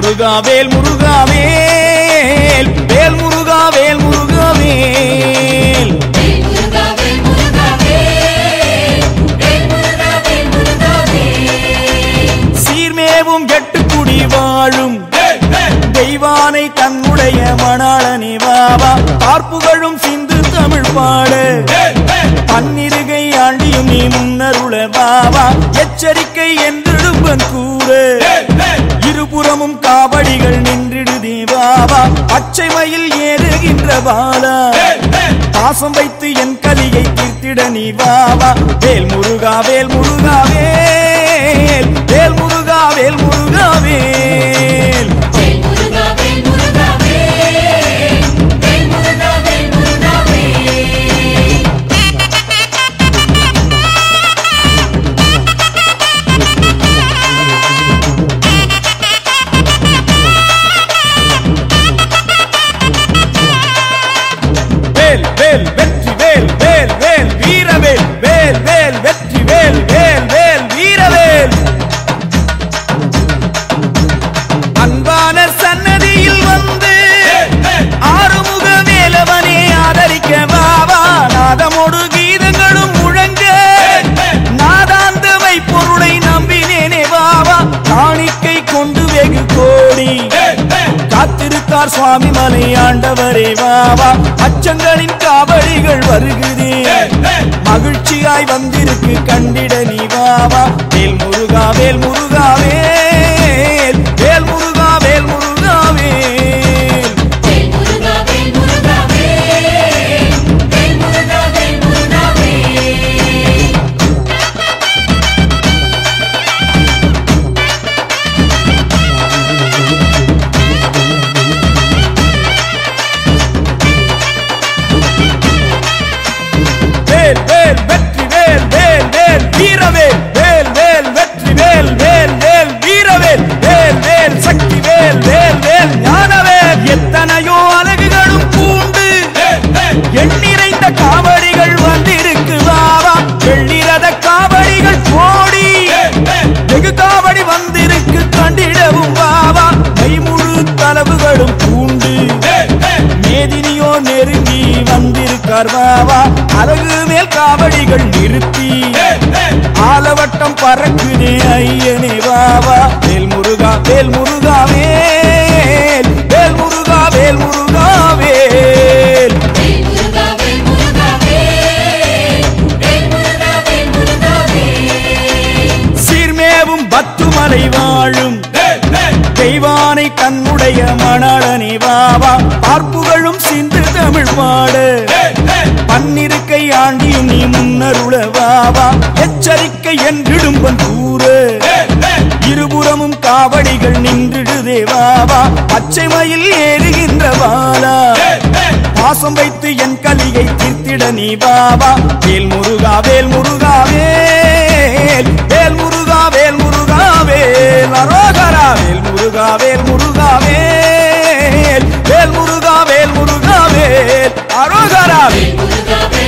முருகா வேல் முருகா வேல் வேல் முருகா வேல் முருகா வேல் வேல் முருகா வேல் முருகா வேல் வேல் முருகா வேல் முருகா வேல் சீர்மேவும் எட்டுக்குடி வாழும் தெய்வானை தன்னுடைய மணாளனே வாவா பார்ப்புகழும் சிந்து தமிழ் பாடு பன்னிருகை ஆண்டியும் நீ முன்னருள வாவா எச்சரிக்கை என்றிடும்பன் கூறு இருபுறமும் காவடிகள் நின்றிடுதே வாவா பச்சை மயில் ஏறுகின்ற பாலா பாசம் வைத்து என் கலியை தீர்த்திட நீ வாவா வேல் முருகா வேல் முருகா வேல் வேல் முருகா வேல் முருகா வேல் வேல் முருகா வேல் முருகா வேல் வேல் முருகா வேல் முருகா வேல் வேல் வேல் வெற்றி வேல் வேல் வேல் வீரவேல் வேல் வேல் வெற்றி வேல் வேல் வேல் வீரவேல் அன்பான சன்னதியில் வந்து ஆறுமுக வேலவனே ஆதரிக்க பாபா நாதமோடு கீதங்களும் முழங்க நாதாந்தமை பொருளை நம்பினேனே பாபா காணிக்கை கொண்டு வெகு கோடி காத்திருக்கார் சுவாமி மலை ஆண்டவரே வாவா அச்சங்களின் காவடிகள் வருகுதே மகிழ்ச்சியாய் வந்திருக்கு கண்டிட நீ வாவா வேல் முருகா வேல் முருகா வேல் வேல் முருகா வேல் முருகா வேல் வேல் முருகா வேல் முருகா வேல் வேல் முருகா வேல் முருகா வேல் வேல் வேல் வெற்றி வேல் வேல் வேல் வீரவேல் வேல் வேல் வெற்றி வேல் வேல் வேல் வீரவேல் வேல் வேல் சக்தி வேல் வேல் வேல் ஞானவேல் எத்தனையோ அழகுகளும் பூண்டு எண்ணிறைந்த காவடிகள் வந்திருக்கு வாவா வெள்ளிரத காவடிகள் கோடி வெகு காவடி வந்திருக்கு கண்டிடவும் வாவா கைமுழு தளவுகளும் பூண்டு மேதினியோ நெருங்கி வந்திருக்கார் வாவா அழகு மேல் காவடிகள் நிறுத்தி ஆலவட்டம் பறக்குதே ஐயனே வாவா வேல் முருகா வேல் முருகா வேல் வேல் முருகா வேல் முருகா வேல் வேல் முருகா வேல் முருகா வேல் வேல் முருகா வேல் முருகா வேல் சீர்மேவும் பத்துமலை வாழும் தெய்வானை தன்னுடைய மணாளனே வாவா பார்ப்புகளும் சிந்து தமிழ் பாடு பன்னிருக்கை ஆண்டியும் நீ முன்னருள வாவா எச்சரிக்கை என்றிடும்பன் கூறு இருபுறமும் காவடிகள் நின்றிடுதே வாவா பச்சை மயில் ஏறுகின்ற வாலா பாசம் வைத்து என் கலியை தீர்த்திட நீ வாவா வேல் முருகா வேல் முருகா வேல் வேல் முருகா வேல் முருகா வேல் அரோகரா வேல் முருகா வேல் முருகா வேல் வேல் முருகா வேல் முருகா வேல் அரோகரா வேல் முருகா வேல்